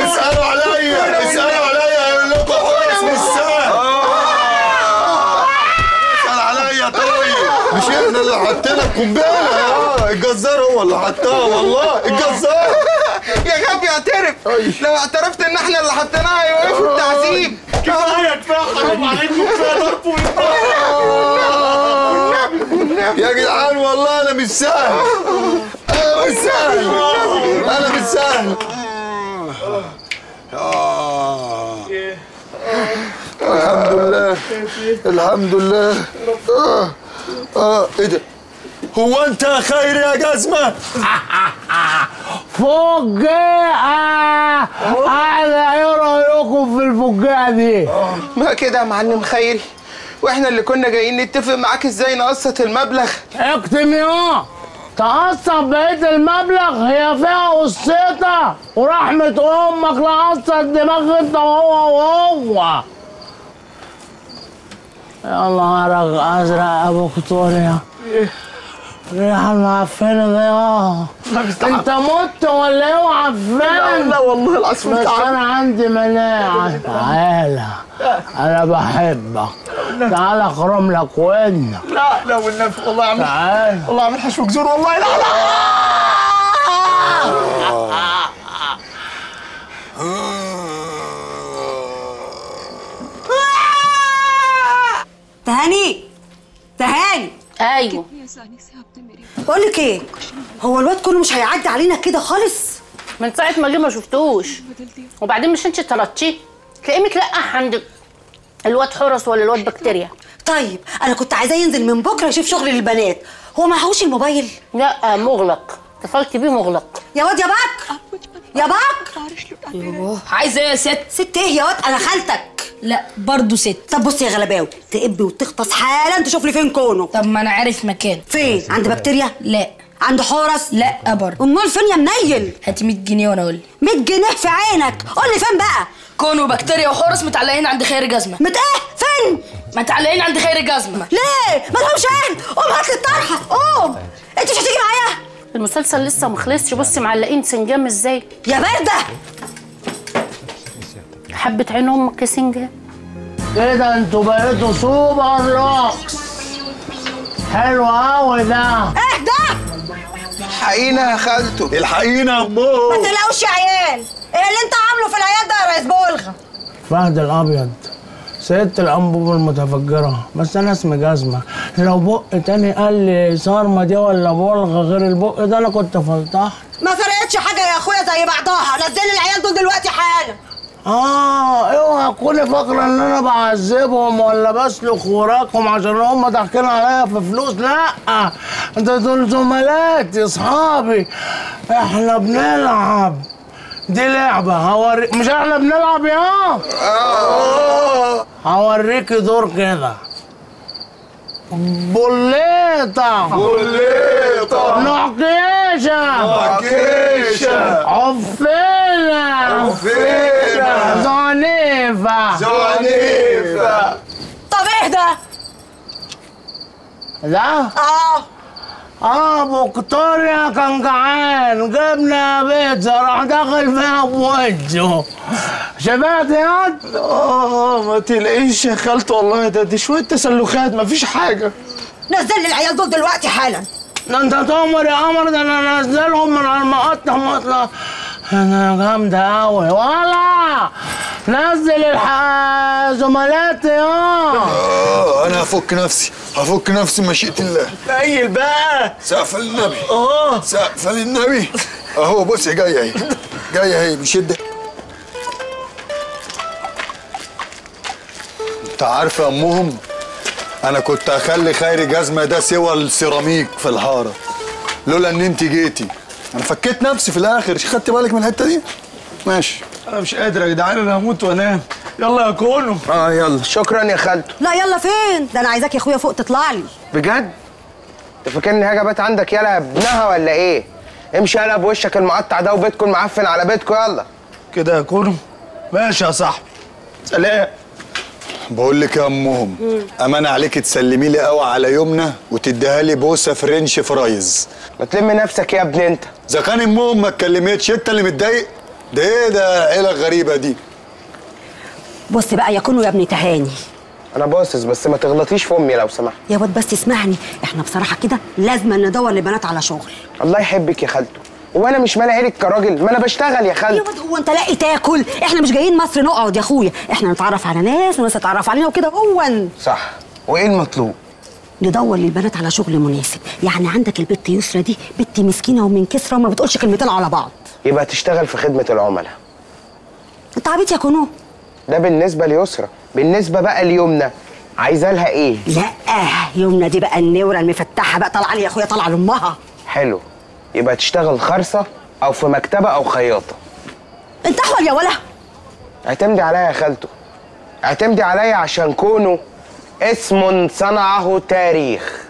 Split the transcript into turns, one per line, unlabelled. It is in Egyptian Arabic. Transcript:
اسالوا عليا اسالوا عليا يقول لكم حرس مش سهل اسال عليا طيب مش احنا اللي حطينا القنبله يا الجزار هو اللي حطها والله الجزار
يا غبي اعترف لو اعترفت ان احنا اللي حطيناها هيوقفوا التعذيب
كفايه كفايه حرام عليكم كفايه ضرب
يا جدعان والله انا مش سهل انا مش سهل انا مش سهل الحمد لله الحمد لله اه اه ايه ده هو انت يا خير يا جزمه
فجأة أنا إيه رأيكم في الفجأة دي؟
ما كده يا معلم خيري واحنا اللي كنا جايين نتفق معاك ازاي نقسط المبلغ
اكتم يا تقسط بقية المبلغ هي فيها قسطة ورحمة أمك لقسط دماغ أنت وهو وهو يا نهارك أزرق أبو كتوريا الريحة المعفنة دي اه انت مت ولا ايه وعفان؟
لا والله العظيم
بس انا عندي مناعة تعالى انا بحبك تعالى اخرم لك ودنك
لا لا والنبي والله عامل
تعالى
والله عامل حشو جزور والله لا لا
تهاني تهاني
ايوه
بقول لك ايه هو الواد كله مش هيعدي علينا كده خالص
من ساعه ما جه ما شفتوش وبعدين مش انت طلعتيه تلاقيه متلقح عند الواد حرس ولا الواد بكتيريا
طيب انا كنت عايزاه ينزل من بكره يشوف شغل للبنات هو معهوش الموبايل
لا مغلق اتصلت بيه مغلق
يا واد يا باك يا باك
عايزه ايه يا ست
ست ايه يا واد انا خالتك
لا برضه ست
طب بص يا غلباوي تقب وتغطس حالا تشوف لي فين كونه
طب ما انا عارف مكان
فين عند بكتيريا
لا
عند حورس
لا برضه
امال فين يا منيل
هاتي 100 جنيه وانا اقول
100 جنيه في عينك قول لي فين بقى
كون وبكتيريا وحورس متعلقين عند خير جزمه
مت ايه فين
متعلقين عند خير جزمه
ليه ما لهمش عين قوم هات لي الطرحه قوم انت مش هتيجي معايا
المسلسل لسه ما خلصش بصي معلقين سنجام ازاي
يا بارده
حبه عين امك يا سنجام
كده انتوا بقيتوا سوبر روكس حلو قوي ده
ايه ده
حقينا يا خالته
الحقينا يا
ما
امه
تقلقوش يا عيال ايه اللي انت عامله في العيال ده يا ريس بولغ
فهد الابيض ست الانبوب المتفجره بس انا اسمي جزمه لو بق تاني قال لي صارمه دي ولا بلغه غير البق ده انا كنت فلتحت
ما فرقتش حاجه يا اخويا زي بعضها نزل لي العيال دول دلوقتي حالا
اه اوعى تكوني فاكره ان انا بعذبهم ولا بسلخ وراكم عشان هم ضاحكين عليا في فلوس لا ده دول زملاتي اصحابي احنا بنلعب دي لعبة هوري مش احنا بنلعب يا هوريكي دور كده بوليطة
بوليطة
نعكيشة
كيشة
عفينة
عفينة
زعنيفة
زعنيفة
طب ايه ده
ده
اه
اه ابو كتوريا كان جعان جبنا بيتزا راح دخل فيها بوجهه شبعت يا
اه ما تلاقيش يا خالته والله ده دي شويه تسلخات مفيش حاجه
نزل لي العيال دول دلوقتي حالا
ده انت تؤمر يا قمر ده انا انزلهم من على المقطع مطلع انا جامدة قوي ولا نزل الح- زملاتي يا
اه انا هفك نفسي هفك نفسي مشيئة الله
نيل بقى
سقف للنبي
اه
سقف للنبي اهو بصي جايه اهي جايه اهي بشده انت عارفه يا امهم انا كنت اخلي خيري جزمه ده سوى السيراميك في الحاره لولا ان انت جيتي انا فكيت نفسي في الاخر خدت بالك من الحته دي ماشي
انا مش قادر يا جدعان انا هموت وانام يلا يا كونو
اه يلا
شكرا يا خالته
لا يلا فين ده انا عايزاك يا اخويا فوق تطلع لي
بجد انت فاكرني هاجي ابات عندك يلا ابنها ولا ايه امشي يلا بوشك المقطع ده وبيتكم معفن على بيتكم يلا كده يا كونو ماشي يا صاحبي سلام
بقول لك يا امهم امانه عليك تسلمي لي قوي على يومنا وتديها لي بوسه فرنش فرايز
ما تلم نفسك يا ابني انت
اذا كان امهم ما اتكلمتش انت اللي متضايق ده ايه ده العيله الغريبه دي
بص بقى يا كونو يا ابن تهاني
انا باصص بس ما تغلطيش في امي لو سمحت
يا واد بس اسمعني احنا بصراحه كده لازم ندور لبنات على شغل
الله يحبك يا خالته وانا مش مالي عينك كراجل ما انا بشتغل يا
يا
خالته
واد هو انت لاقي تاكل احنا مش جايين مصر نقعد يا اخويا احنا نتعرف على ناس وناس تتعرف علينا وكده هو
صح وايه المطلوب
ندور للبنات على شغل مناسب يعني عندك البت يسرا دي بنت مسكينه ومن كسرى وما بتقولش كلمتين على بعض
يبقى تشتغل في خدمه العملاء
انت عبيط يا كونو
ده بالنسبه ليسرى بالنسبه بقى ليمنى عايزه لها ايه
لا يومنا دي بقى النوره المفتحه بقى طالعه لي يا اخويا طالعه لامها
حلو يبقى تشتغل خرصه او في مكتبه او خياطه
انت احول يا ولا
اعتمدي عليا يا خالته اعتمدي عليا عشان كونه اسم صنعه تاريخ